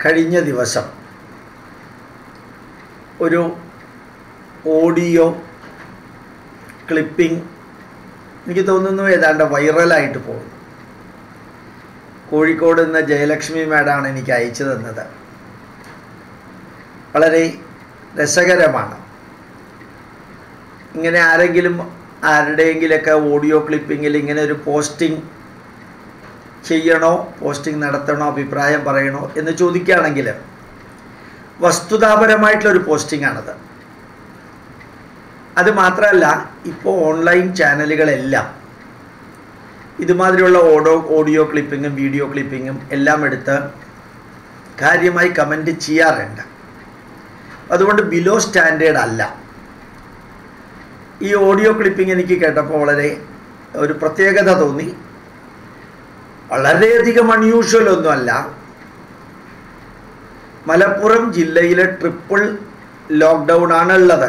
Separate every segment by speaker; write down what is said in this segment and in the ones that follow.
Speaker 1: കഴിഞ്ഞ ദിവസം ഒരു ഓഡിയോ ക്ലിപ്പിംഗ് എനിക്ക് തോന്നുന്നു ഏതാണ്ട് വൈറലായിട്ട് പോകുന്നു കോഴിക്കോട് നിന്ന് ജയലക്ഷ്മി മാഡാണ് എനിക്ക് അയച്ചു തന്നത് വളരെ രസകരമാണ് ഇങ്ങനെ ആരെങ്കിലും ആരുടെയെങ്കിലൊക്കെ ഓഡിയോ ക്ലിപ്പിങ്ങിൽ ഇങ്ങനെ ഒരു പോസ്റ്റിംഗ് ചെയ്യണോ പോസ്റ്റിംഗ് നടത്തണോ അഭിപ്രായം പറയണോ എന്ന് ചോദിക്കുകയാണെങ്കിൽ വസ്തുതാപരമായിട്ടുള്ളൊരു പോസ്റ്റിംഗ് ആണത് അത് മാത്രമല്ല ഇപ്പോൾ ഓൺലൈൻ ചാനലുകളെല്ലാം ഇതുമാതിരിയുള്ള ഓഡോ ഓഡിയോ ക്ലിപ്പിങ്ങും വീഡിയോ ക്ലിപ്പിങ്ങും എല്ലാം എടുത്ത് കാര്യമായി കമൻറ്റ് ചെയ്യാറുണ്ട് അതുകൊണ്ട് ബിലോ സ്റ്റാൻഡേർഡ് അല്ല ഈ ഓഡിയോ ക്ലിപ്പിംഗ് എനിക്ക് കേട്ടപ്പോൾ വളരെ ഒരു പ്രത്യേകത തോന്നി വളരെയധികം അൺയൂഷ്വൽ ഒന്നുമല്ല മലപ്പുറം ജില്ലയിലെ ട്രിപ്പിൾ ലോക്ക്ഡൗൺ ആണ് ഉള്ളത്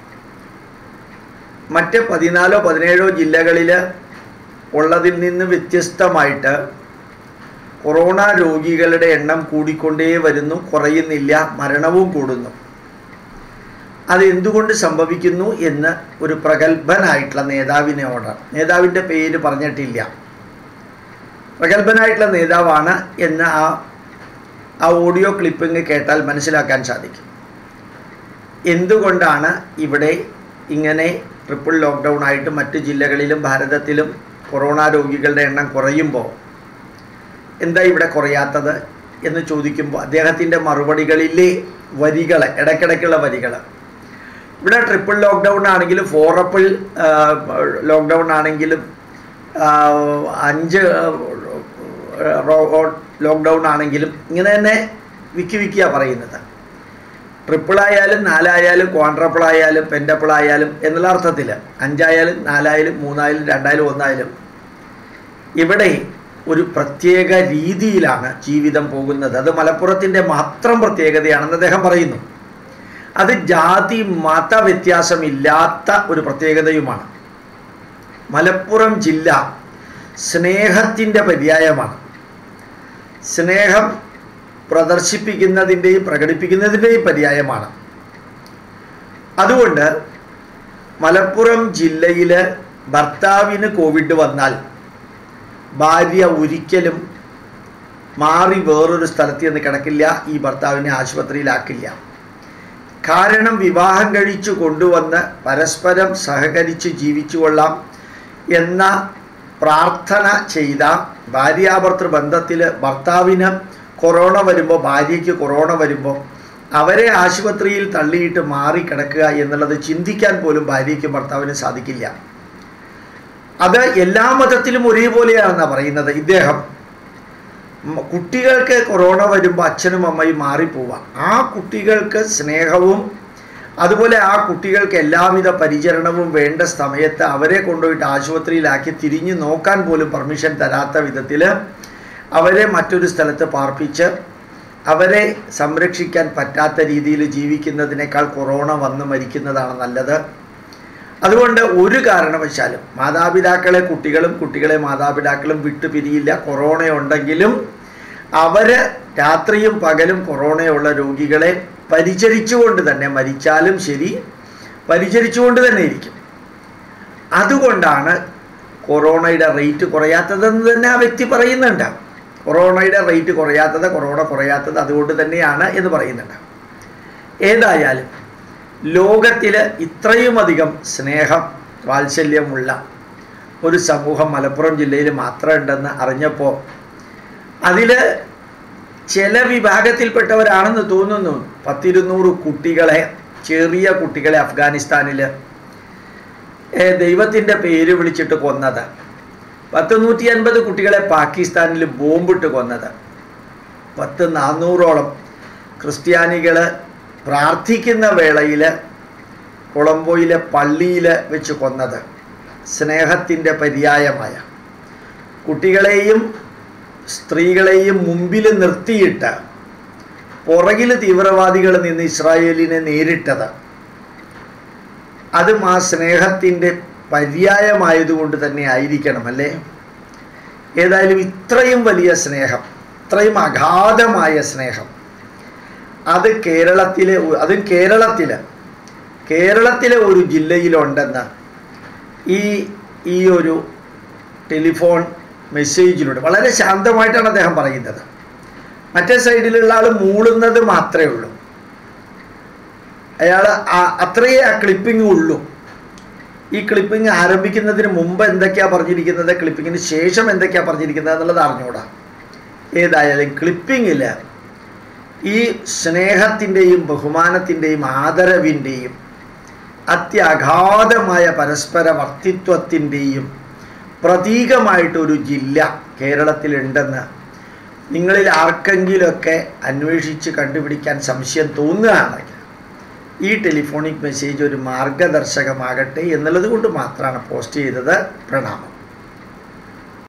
Speaker 1: മറ്റ് പതിനാലോ പതിനേഴോ ജില്ലകളിൽ ഉള്ളതിൽ നിന്ന് വ്യത്യസ്തമായിട്ട് കൊറോണ രോഗികളുടെ എണ്ണം കൂടിക്കൊണ്ടേ വരുന്നു കുറയുന്നില്ല മരണവും കൂടുന്നു അത് എന്തുകൊണ്ട് സംഭവിക്കുന്നു എന്ന് ഒരു പ്രഗത്ഭനായിട്ടുള്ള നേതാവിനോട് നേതാവിൻ്റെ പേര് പറഞ്ഞിട്ടില്ല പ്രഗത്ഭനായിട്ടുള്ള നേതാവാണ് എന്ന് ആ ആ ഓഡിയോ ക്ലിപ്പിംഗ് കേട്ടാൽ മനസ്സിലാക്കാൻ സാധിക്കും എന്തുകൊണ്ടാണ് ഇവിടെ ഇങ്ങനെ ട്രിപ്പിൾ ലോക്ക്ഡൗൺ ആയിട്ട് മറ്റ് ജില്ലകളിലും ഭാരതത്തിലും കൊറോണ രോഗികളുടെ എണ്ണം കുറയുമ്പോൾ എന്താ ഇവിടെ കുറയാത്തത് എന്ന് ചോദിക്കുമ്പോൾ അദ്ദേഹത്തിൻ്റെ മറുപടികളിലെ വരികൾ ഇടയ്ക്കിടയ്ക്കുള്ള വരികൾ ഇവിടെ ട്രിപ്പിൾ ലോക്ക്ഡൗൺ ആണെങ്കിലും ഫോറപ്പിൾ ലോക്ക്ഡൗൺ ആണെങ്കിലും അഞ്ച് ലോക്ക്ഡൗൺ ആണെങ്കിലും ഇങ്ങനെ തന്നെ വിക്കി വിക്കിയാണ് പറയുന്നത് ട്രിപ്പിൾ ആയാലും നാലായാലും ക്വാൺട്രപ്പിൾ ആയാലും പെൻഡപ്പിൾ ആയാലും എന്നുള്ള അർത്ഥത്തിൽ അഞ്ചായാലും നാലായാലും മൂന്നായാലും രണ്ടായാലും ഒന്നായാലും ഇവിടെ ഒരു പ്രത്യേക രീതിയിലാണ് ജീവിതം പോകുന്നത് അത് മലപ്പുറത്തിൻ്റെ മാത്രം പ്രത്യേകതയാണെന്ന് അദ്ദേഹം പറയുന്നു അത് ജാതി മത വ്യത്യാസമില്ലാത്ത ഒരു പ്രത്യേകതയുമാണ് മലപ്പുറം ജില്ല സ്നേഹത്തിൻ്റെ പര്യായമാണ് സ്നേഹം പ്രദർശിപ്പിക്കുന്നതിൻ്റെയും പ്രകടിപ്പിക്കുന്നതിൻ്റെയും പര്യായമാണ് അതുകൊണ്ട് മലപ്പുറം ജില്ലയിൽ ഭർത്താവിന് കോവിഡ് വന്നാൽ ഭാര്യ ഒരിക്കലും മാറി വേറൊരു സ്ഥലത്ത് നിന്ന് കിടക്കില്ല ഈ ഭർത്താവിനെ ആശുപത്രിയിലാക്കില്ല കാരണം വിവാഹം കഴിച്ചു കൊണ്ടുവന്ന് പരസ്പരം സഹകരിച്ച് ജീവിച്ചു കൊള്ളാം എന്ന പ്രാർത്ഥന ചെയ്ത ഭാര്യാഭർത്തൃ ബന്ധത്തിൽ ഭർത്താവിന് കൊറോണ വരുമ്പോൾ ഭാര്യയ്ക്ക് കൊറോണ വരുമ്പോൾ അവരെ ആശുപത്രിയിൽ തള്ളിയിട്ട് മാറി കിടക്കുക എന്നുള്ളത് ചിന്തിക്കാൻ പോലും ഭാര്യയ്ക്കും ഭർത്താവിനും സാധിക്കില്ല അത് എല്ലാ മതത്തിലും ഒരേപോലെയാണെന്നാണ് പറയുന്നത് ഇദ്ദേഹം കുട്ടികൾക്ക് കൊറോണ വരുമ്പോൾ അച്ഛനും അമ്മയും മാറിപ്പോവാം ആ കുട്ടികൾക്ക് സ്നേഹവും അതുപോലെ ആ കുട്ടികൾക്ക് എല്ലാവിധ പരിചരണവും വേണ്ട സമയത്ത് അവരെ കൊണ്ടുപോയിട്ട് ആശുപത്രിയിലാക്കി തിരിഞ്ഞു നോക്കാൻ പോലും പെർമിഷൻ തരാത്ത വിധത്തിൽ അവരെ മറ്റൊരു സ്ഥലത്ത് പാർപ്പിച്ച് അവരെ സംരക്ഷിക്കാൻ പറ്റാത്ത രീതിയിൽ ജീവിക്കുന്നതിനേക്കാൾ കൊറോണ വന്ന് മരിക്കുന്നതാണ് നല്ലത് അതുകൊണ്ട് ഒരു കാരണവശാലും മാതാപിതാക്കളെ കുട്ടികളും കുട്ടികളെ മാതാപിതാക്കളും വിട്ടുപിരിയില്ല കൊറോണ ഉണ്ടെങ്കിലും അവർ രാത്രിയും പകലും കൊറോണയുള്ള രോഗികളെ പരിചരിച്ചുകൊണ്ട് തന്നെ മരിച്ചാലും ശരി പരിചരിച്ചുകൊണ്ട് തന്നെ ഇരിക്കും അതുകൊണ്ടാണ് കൊറോണയുടെ റേറ്റ് കുറയാത്തതെന്ന് തന്നെ ആ വ്യക്തി പറയുന്നുണ്ട് കൊറോണയുടെ റേറ്റ് കുറയാത്തത് കൊറോണ കുറയാത്തത് അതുകൊണ്ട് തന്നെയാണ് എന്ന് പറയുന്നുണ്ട് ഏതായാലും ലോകത്തിൽ ഇത്രയുമധികം സ്നേഹം വാത്സല്യമുള്ള ഒരു സമൂഹം മലപ്പുറം ജില്ലയിൽ മാത്രം ഉണ്ടെന്ന് അറിഞ്ഞപ്പോൾ അതിൽ ചില വിഭാഗത്തിൽപ്പെട്ടവരാണെന്ന് തോന്നുന്നു പത്തിരുന്നൂറ് കുട്ടികളെ ചെറിയ കുട്ടികളെ അഫ്ഗാനിസ്ഥാനിൽ ദൈവത്തിൻ്റെ പേര് വിളിച്ചിട്ട് കൊന്നത് പത്ത് നൂറ്റി അൻപത് കുട്ടികളെ പാകിസ്ഥാനിൽ ബോംബിട്ട് കൊന്നത് പത്ത് നാനൂറോളം ക്രിസ്ത്യാനികൾ പ്രാർത്ഥിക്കുന്ന വേളയിൽ കൊളംബോയിലെ പള്ളിയിൽ വെച്ച് കൊന്നത് സ്നേഹത്തിൻ്റെ പര്യായമായ കുട്ടികളെയും സ്ത്രീകളെയും മുമ്പിൽ നിർത്തിയിട്ട് പുറകിൽ തീവ്രവാദികൾ നിന്ന് ഇസ്രായേലിനെ നേരിട്ടത് അതും ആ സ്നേഹത്തിൻ്റെ പര്യായമായതുകൊണ്ട് തന്നെ ആയിരിക്കണം അല്ലേ ഏതായാലും ഇത്രയും വലിയ സ്നേഹം ഇത്രയും അഗാധമായ സ്നേഹം അത് കേരളത്തിലെ ഒ- അതും കേരളത്തിൽ കേരളത്തിലെ ഒരു ജില്ലയിലുണ്ടെന്ന് ഈ ഈ ഒരു ടെലിഫോൺ മെസ്സേജിലൂടെ വളരെ ശാന്തമായിട്ടാണ് അദ്ദേഹം പറയുന്നത് മറ്റേ സൈഡിലുള്ള ആൾ മൂളുന്നത് മാത്രമേ ഉള്ളൂ അയാൾ അത്രയേ ആ ക്ലിപ്പിംഗ് ഉള്ളൂ ഈ ക്ലിപ്പിംഗ് ആരംഭിക്കുന്നതിന് മുമ്പ് എന്തൊക്കെയാണ് പറഞ്ഞിരിക്കുന്നത് ക്ലിപ്പിങ്ങിന് ശേഷം എന്തൊക്കെയാണ് പറഞ്ഞിരിക്കുന്നത് എന്നുള്ളത് അറിഞ്ഞൂടാ ഏതായാലും ക്ലിപ്പിങ്ങിൽ ഈ സ്നേഹത്തിൻ്റെയും ബഹുമാനത്തിൻ്റെയും ആദരവിൻ്റെയും അത്യഗാധമായ പരസ്പര വർത്തിത്വത്തിൻ്റെയും പ്രതീകമായിട്ടൊരു ജില്ല കേരളത്തിലുണ്ടെന്ന് നിങ്ങളിൽ ആർക്കെങ്കിലുമൊക്കെ അന്വേഷിച്ച് കണ്ടുപിടിക്കാൻ സംശയം തോന്നുകയാണെങ്കിൽ ഈ ടെലിഫോണിക് മെസ്സേജ് ഒരു മാർഗദർശകമാകട്ടെ എന്നുള്ളത് കൊണ്ട് മാത്രമാണ് പോസ്റ്റ് ചെയ്തത് പ്രണാമം